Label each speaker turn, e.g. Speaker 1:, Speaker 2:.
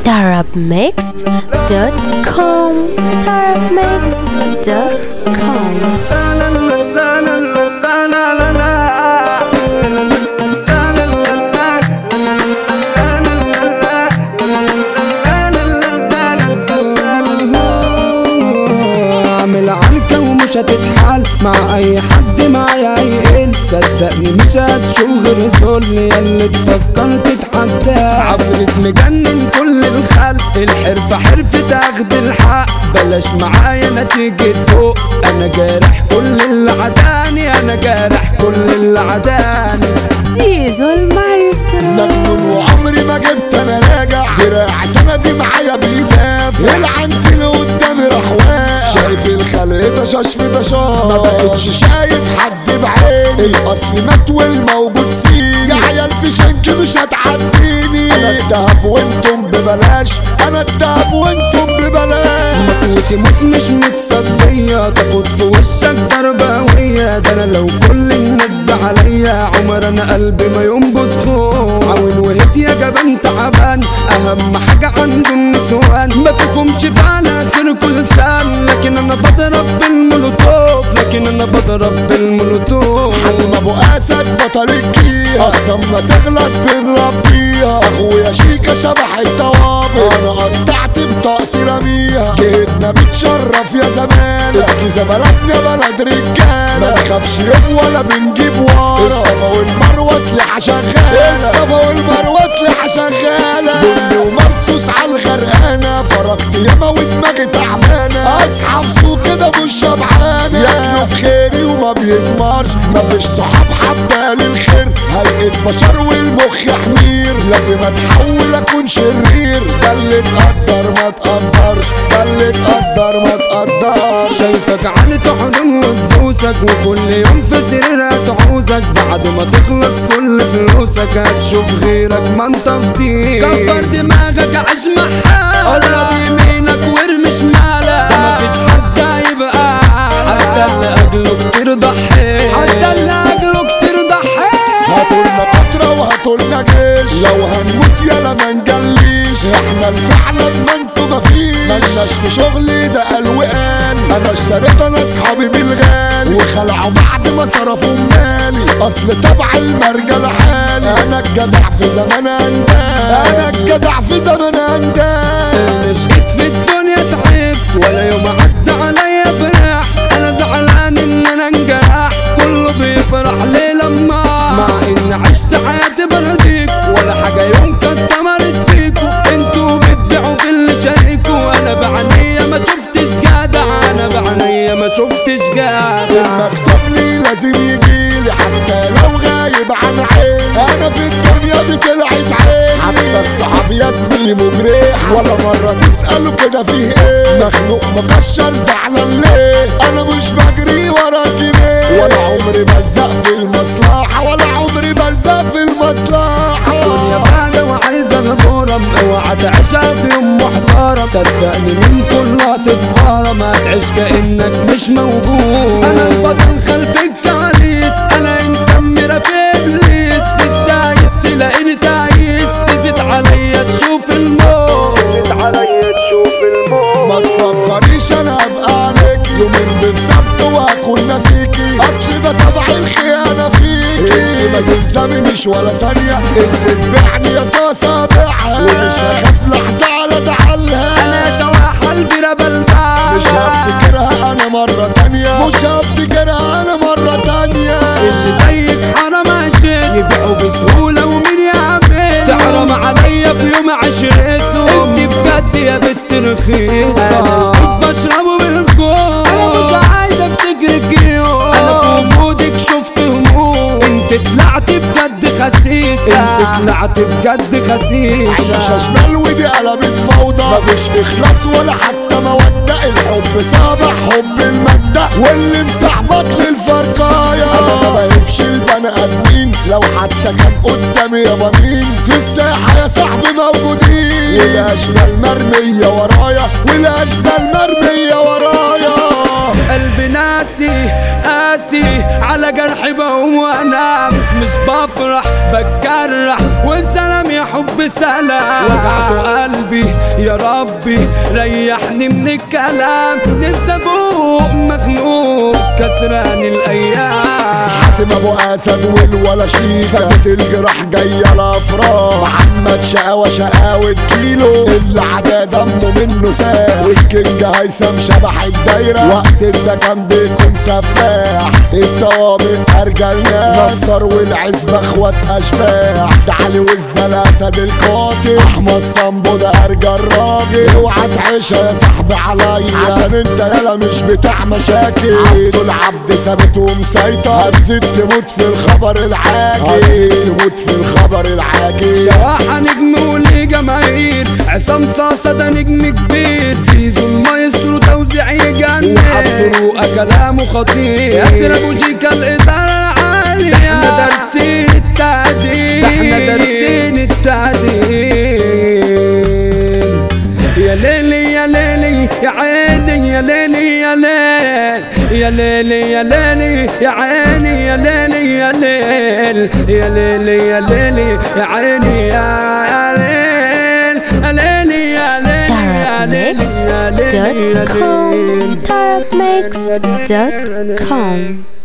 Speaker 1: tarabmixed.com tarabmixed.com
Speaker 2: اعمل عنكة ومش هتتحال مع اي حد معايا هيقل صدقني مش هتشوف غير ذل ياللي تفكر تتحدى عفريت مجنن كل الخلق الحرفة حرفة اخد الحق بلاش معايا نتيجة فوق انا جارح كل اللي عداني انا جارح كل اللي عداني
Speaker 1: زيزو المايسترو
Speaker 3: مجنون وعمري ما جبت انا راجع دراع سندي معايا بيدافع العنت اللي قدامي راح واقع شايف الخلق طشاش في طشاش ما بقتش شايف حد بعيني الاصل مات والموجود سيني يا عيال في شنك مش هتعديني انا الدهب وانتم ببلاش انا الدهب وانتم ببلاش
Speaker 2: مقوتي مش مش متصدية تاخد في وشك ضرباوية ده انا لو كل الناس ده عليا عمر انا قلبي ما ينبض خوف عاون وهيت يا جبان تعبان اهم حاجة عنده النسوان ما فيكمش فعلا غير كل سام لكن انا بضرب بالمولوتوف لكن انا بضرب بالمولوتوف
Speaker 3: حاتم ابو اسد بطل الجيهة اقسم ما تغلط بنربيها اخويا شيكا شبح الطوابق انا قطعت بطاقتي رميها جيتنا بتشرف يا زمان الجيزة بلدنا بلد رجالة ما نخافش يوم ولا بنجيب ورا الصفا والمروة سلاحة شغالة الصفا والمروة سلاحة شغالة بني ومرصوص على الغرقانة فرقت ياما ودماغي تعبانة اصحى بسوق كده مش شبعانة ياكلوا في خيري وما بيكمرش مفيش صحاب حبة للخير هلقيت بشر والمخ حمير لازم اتحول اكون شرير ده اللي تقدر ما تقدرش ده اللي تقدر ما تقدرش
Speaker 2: شايفك عن تحضن وتبوسك وكل يوم في سريرها تعوزك بعد ما تخلص كل فلوسك هتشوف غيرك ما انت فطير كبر دماغك عيش محال قرب يمينك وارمي شمالك مفيش حد هيبقى حتى اللي اجله كتير ضحي حتى اللي اجله كتير ضحي
Speaker 3: هاتولنا فترة وهاتولنا جيش لو هنموت يلا ما نجليش احنا الفعل ما انتوا مفيش ملناش في شغلي ده قال وقال انا اشتريت انا اصحابي بالغالي وخلعوا بعد ما صرفوا مالي اصل طبع المرجل حالي انا الجدع في زمان اندال انا الجدع في زمان اندال
Speaker 2: مشيت في الدنيا تعبت ولا يوم عدى عليا فرح انا زعلان ان انا انجرح كله بيفرح ليه لما مع ان عشت حياتي برديك ولا حاجة يوم كانت تمرت فيكو انتوا بتبيعوا في اللي شاركوا انا بعنية ما شفتش جدع انا بعنية ما شفتش جدع
Speaker 3: المكتب لي لازم يجيلي حتى لو غايب عن عين انا في الدنيا دي طلعت عين حتى الصحاب يا زميلي مجرح ولا مرة تسأله كده فيه ايه مخنوق مكشر زعلان ليه انا مش بجري ورا جنيه ولا عمري بلزق في المصلحة ولا عمري بلزق في المصلحة
Speaker 2: الدنيا بعد وعايزة غمورة اوعى تعيشها في يوم محترم صدقني من كلها تتفارم هتعيش كأنك مش موجود انا البطل خلف الكواليس انا انسان مرة في ابليس في الدايس تلاقيني دايس تزيد عليا تشوف الموت تزيد عليا تشوف الموت
Speaker 3: ما تفكريش انا ابقى عليك يومين بالظبط واكون ناسيكي اصل ده طبع الخيانه فيكي انت ما تلزمنيش ولا ثانيه انت تبيعني يا صاصه بيعها ومش هخاف لحظه على زعلها
Speaker 2: انا شواح البيرة بلبع
Speaker 3: مش هفتكرها انا مرة تانية مش هفتكرها انا مرة تانية
Speaker 2: اللي زيك حرام عشان يبيعوا بسهولة ومين يعمل تحرم عليا في يوم عشرته انت بجد يا بنت رخيصة انا بشربه بالجوع انا مش عايز افتكرك يوم انا في وجودك شفت هموم انت طلعت بجد خسيسة انت طلعت بجد خسيسة
Speaker 3: عايشة شمال ودي قلبت فوضى مفيش اخلاص ولا حتى مودة الحب صابح حب المادة واللي مصاحبك للفرقاية انا ما بهبش البني ادمين لو حتى كان قدامي يابا مين في الساحة يا صاحبي موجودين والاشبال مرمية ورايا والاشبال مرمية ورايا
Speaker 2: قلبي ناسي قاسي على جرحي بقوم وانام مش بفرح بتجرح والسلام يا حب سلام وجعته قلبي ربي يا ربي ريحني من الكلام نفسي ابوق مخنوق كسران الايام
Speaker 3: حاتم ابو اسد والولا شيكا فاتت الجراح جايه الافراح محمد شقاوه شقاوه كيلو اللي عدا دمه منه ساح والكينج هيثم شبح الدايره وقت ده كان بيكون سفاح الطوابق ارجل ناس نصر والعزبه اخوات اشباح ده علي والزلا اسد القاتل احمد صنبو ده ارجل راجل اوعى تعيشها يا صاحبي عليا عشان انت يالا مش بتاع مشاكل عبد العبد ثابت ومسيطر هتزيد تموت في الخبر العاجل هتزيد تموت في الخبر العاجل
Speaker 2: شواحة نجم وليه جماهير عصام صاصة ده نجم كبير سيزو المايسترو توزيع يجنن وعبد كلامه خطير ياسر ابو شيكا الادارة العالية احنا دارسين التعديل احنا دارسين التعديل يا ليلي يا ليلي يا عيني يا ليلي يا ليل يا ليلي يا ليلي يا عيني يا ليلي يا ليل يا ليلي يا ليلي يا عيني يا ليل يا ليلي يا ليلي يا ليلي يا ليلي يا ليلي
Speaker 1: Tarabmixed.com Tarabmixed.com